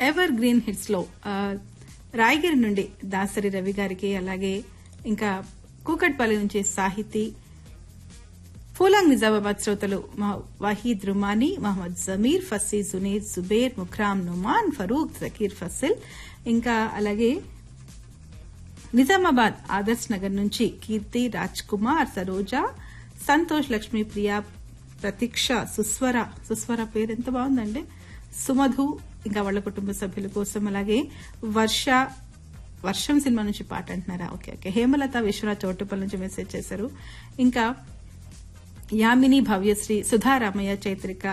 ever green hits లో ఆ, రాయగిరి నుండి దాసరి రవి గారికి అలాగే ఇంకా కూకట్పల్లి నుంచి సాహితీ ఫూలాంగ్ నిజామాబాద్ శ్రోతలు మహ- వహీద్ రుమానీ మహమ్మద్ జమీర్ ఫస్సీ జునీర్ జుబేర్ ముఖ్రామ్ నుమాన్ ఫరూక్ జకీర్ ఫసిల్ ఇంకా అలాగే నిజామాబాద్ ఆదర్శ్ నగర్ నుంచి కీర్తి రాజ్ కుమార్ సరోజ సంతోష్ లక్ష్మీ ప్రియ ప్రతీక్ష సుస్వర సుస్వర పేరు ఎంత బాగుందండి సుమధు ఇంకా వాళ్ళ కుటుంబ సభ్యుల కోసం అలాగే వర్ష వర్షం సినిమా నుంచి పాట అంటున్నారా ఓకే ఓకే హేమలత విశ్వనాథ్ చోటుపల్లి నుంచి మెసేజ్ చేశారు ఇంకా యామిని భవ్యశ్రీ సుధా రామయ్య చైత్రిక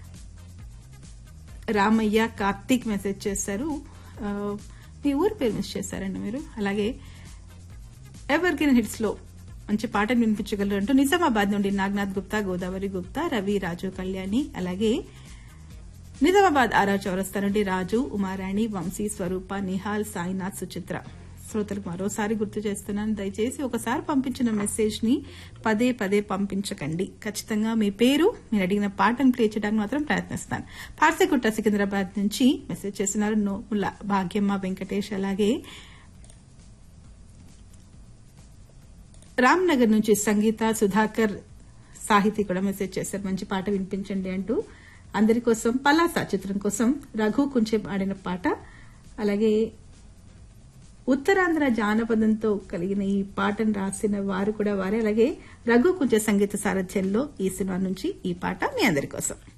రామయ్య కార్తీక్ మెసేజ్ చేశారు ఆ, మీ ఊరి పేరు మిస్ చేశారండి మీరు అలాగే ఎవర్ గ్రీన్ హిట్స్ లో మంచి పాటను వినిపించగలరు అంటూ నిజామాబాద్ నుండి నాగనాథ్ గుప్తా గోదావరి గుప్తా రవి రాజు కళ్యాణి అలాగే నిజామాబాద్ ఆరా చౌరస్తా నుండి రాజు ఉమారాణి వంశీ స్వరూప నిహాల్ సాయినాథ్ సుచిత్ర శ్రోతలకు మరోసారి గుర్తు చేస్తున్నాను దయచేసి ఒకసారి పంపించిన మెసేజ్ ని పదే పదే పంపించకండి ఖచ్చితంగా మీ పేరు మీరు అడిగిన పాటను ప్లే చేయడానికి మాత్రం ప్రయత్నిస్తాను పార్సిగుట్ట సికింద్రాబాద్ నుంచి మెసేజ్ చేస్తున్నారు నోముల భాగ్యమ్మ వెంకటేష్ అలాగే రామ్ నగర్ నుంచి సంగీత సుధాకర్ సాహితీ కూడా మెసేజ్ చేశారు మంచి పాట వినిపించండి అంటూ అందరి కోసం పలాస చిత్రం కోసం రఘు కుంచె ఆడిన పాట అలాగే ఉత్తరాంధ్ర జానపదంతో కలిగిన ఈ పాటను రాసిన వారు కూడా వారే అలాగే రఘు కుంచె సంగీత సారథ్యంలో ఈ సినిమా నుంచి ఈ పాట మీ అందరి కోసం